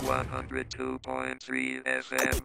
102.3 FM.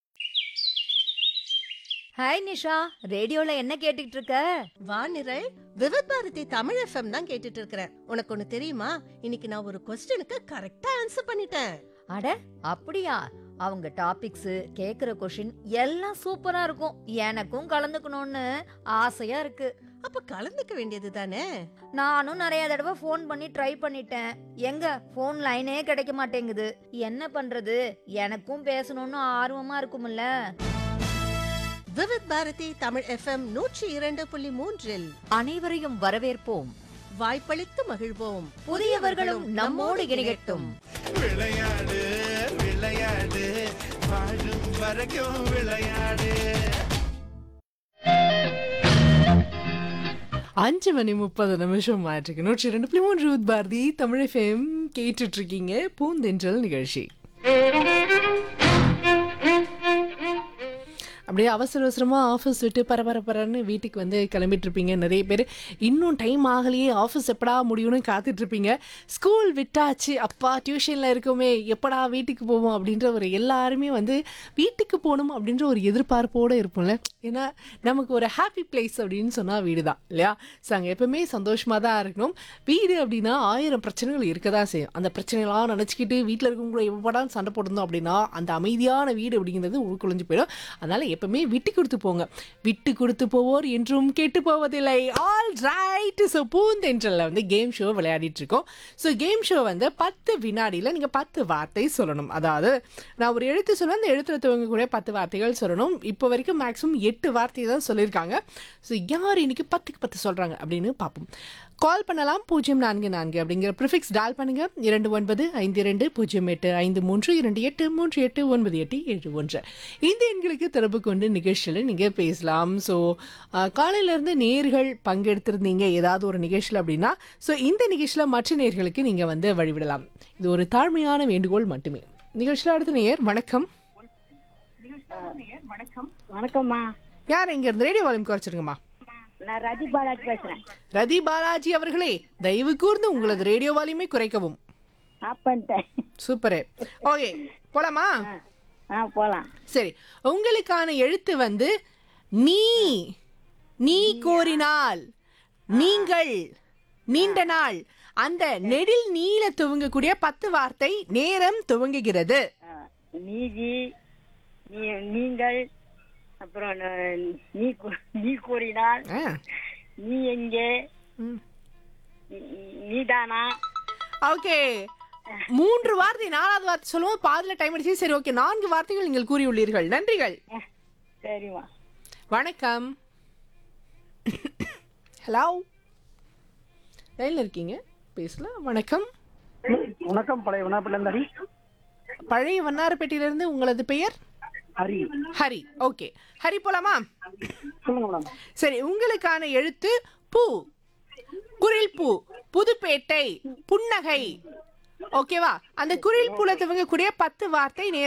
Hi Nisha ரேடியோல என்ன கேட்டுட்டு இருக்க வானிரல் விவத் பாரதி தமிழ் எஃப்எம் தான் கேட்டுட்டு இருக்கிறேன் உனக்கு ஒண்ணு தெரியுமா இன்னைக்கு நான் ஒரு கொஸ்டினுக்கு கரெக்டா ஆன்சர் பண்ணிட்டேன் அட அப்படியா அவங்க டாபிக்ஸ் கேக்குற கொஷின் எல்லாம் சூப்பரா இருக்கும் எனக்கும் கலந்துக்கணும்னு ஆசையா இருக்கு அப்ப கலந்துக்க வேண்டியது தானே நானும் நிறைய தடவை ஃபோன் பண்ணி ட்ரை பண்ணிட்டேன் எங்க ஃபோன் லைனே கிடைக்க மாட்டேங்குது என்ன பண்றது எனக்கும் பேசணும்னு ஆர்வமா இருக்கும்ல விவத் பாரதி தமிழ் எஃப்எம் நூற்றி இரண்டு புள்ளி மூன்றில் அனைவரையும் வரவேற்போம் வாய்ப்பளித்து மகிழ்வோம் புதியவர்களும் நம்மோடு இணையட்டும் விளையாடு விளையாடு வாழும் வரைக்கும் விளையாடு அஞ்சு மணி முப்பது நிமிஷம் ஆயிட்டுருக்கு நூற்றி ரெண்டு புள்ளி மூன்று ரூத் பாரதி தமிழ் ஃபேம் கேட்டுட்டு இருக்கீங்க பூந்தென்றல் நிகழ்ச்சி அப்படியே அவசர அவசரமாக ஆஃபீஸ் விட்டு பரபரப்பரன்னு வீட்டுக்கு வந்து கிளம்பிட்டு இருப்பீங்க நிறைய பேர் இன்னும் டைம் ஆகலையே ஆஃபீஸ் எப்படா முடியும்னு காத்துட்டு இருப்பீங்க ஸ்கூல் விட்டாச்சு அப்பா டியூஷனில் இருக்கோமே எப்படா வீட்டுக்கு போவோம் அப்படின்ற ஒரு எல்லாருமே வந்து வீட்டுக்கு போகணும் அப்படின்ற ஒரு எதிர்பார்ப்போடு இருப்போம்ல ஏன்னா நமக்கு ஒரு ஹாப்பி பிளேஸ் அப்படின்னு சொன்னால் வீடு தான் இல்லையா ஸோ அங்கே எப்பவுமே சந்தோஷமாக தான் இருக்கணும் வீடு அப்படின்னா ஆயிரம் பிரச்சனைகள் இருக்க தான் செய்யும் அந்த பிரச்சனைகளாம் நினச்சிக்கிட்டு வீட்டில் இருக்கவங்க கூட எப்படா சண்டை போட்டிருந்தோம் அப்படின்னா அந்த அமைதியான வீடு அப்படிங்கிறது உள்குலைஞ்சு போயிடும் அதனால் எப்பவுமே விட்டு கொடுத்து போங்க விட்டு கொடுத்து போவோர் என்றும் கெட்டு போவதில்லை ஆல் ரைட் ஸோ பூந்தென்றலில் வந்து கேம் ஷோ விளையாடிட்டு இருக்கோம் ஸோ கேம் ஷோ வந்து பத்து வினாடியில் நீங்கள் பத்து வார்த்தை சொல்லணும் அதாவது நான் ஒரு எழுத்து சொல்ல அந்த எழுத்துல துவங்கக்கூடிய பத்து வார்த்தைகள் சொல்லணும் இப்போ வரைக்கும் மேக்ஸிமம் எட்டு வார்த்தை தான் சொல்லியிருக்காங்க ஸோ யார் இன்னைக்கு பத்துக்கு பத்து சொல்கிறாங்க அப்படின்னு பார்ப்போம் கால் பண்ணலாம் பூஜ்ஜியம் நான்கு நான்கு அப்படிங்கிற ப்ரிஃபிக்ஸ் டால் பண்ணுங்க இரண்டு ஒன்பது ஐந்து இரண்டு பூஜ்ஜியம் எட்டு ஐந்து மூன்று இரண்டு எட்டு மூன்று எட்டு ஒன்பது எட்டு ஏழு ஒன்று இந்த எண்களுக்கு தொடர்பு கொண்டு நிகழ்ச்சியில் நீங்கள் பேசலாம் ஸோ காலையிலேருந்து நேர்கள் பங்கெடுத்திருந்தீங்க ஏதாவது ஒரு நிகழ்ச்சியில் அப்படின்னா ஸோ இந்த நிகழ்ச்சியில் மற்ற நேர்களுக்கு நீங்கள் வந்து வழிவிடலாம் இது ஒரு தாழ்மையான வேண்டுகோள் மட்டுமே நிகழ்ச்சியில் அடுத்த நேயர் வணக்கம் வணக்கம்மா யார் இங்க இருந்து ரேடியோ வால்யூம் குறைச்சிருங்கம்மா நான் ரஜி பாலாஜி பேசுறேன் ரதி பாலாஜி அவர்களே தயவு கூர்ந்து உங்களது ரேடியோ வால்யூமை குறைக்கவும் ஆஃப் பண்ணிட்டேன் சூப்பரு ஓகே போலாமா ஆ போலாம் சரி உங்களுக்கான எழுத்து வந்து நீ நீ கோரினால் நீங்கள் நீண்ட நாள் அந்த நெடில் நீல துவங்கக்கூடிய பத்து வார்த்தை நேரம் துவங்குகிறது ஆ, நீதி நீ நீங்கள் அப்புறம் ந- நீ கூ- நீ கூறினால் ஆ, நீ எங்கே ம். நீ- நீதானா ஓகே மூன்று வார்த்தை நாலாவது வார்த்தை சொல்லுவோம் பாதியில் டைம் அடிச்சு சரி ஓகே நான்கு வார்த்தைகள் நீங்கள் கூறியுள்ளீர்கள் நன்றிகள் சரிம்மா வணக்கம் ஹலோ லைனில் இருக்கீங்க பேசலாம் வணக்கம் வணக்கம் பழைய வினாப்பில் ஹரி பழைய வண்ணாரப்பேட்டையிலிருந்து உங்களது பெயர் ஹரி ஹரி ஓகே ஹரி போலாமா சொல்லுங்க மேடம் சரி உங்களுக்கான எழுத்து பூ குரில் பூ புதுப்பேட்டை புன்னகை ஓகேவா அந்த குரில் பூல துவங்கக்கூடிய பத்து வார்த்தை நேரம்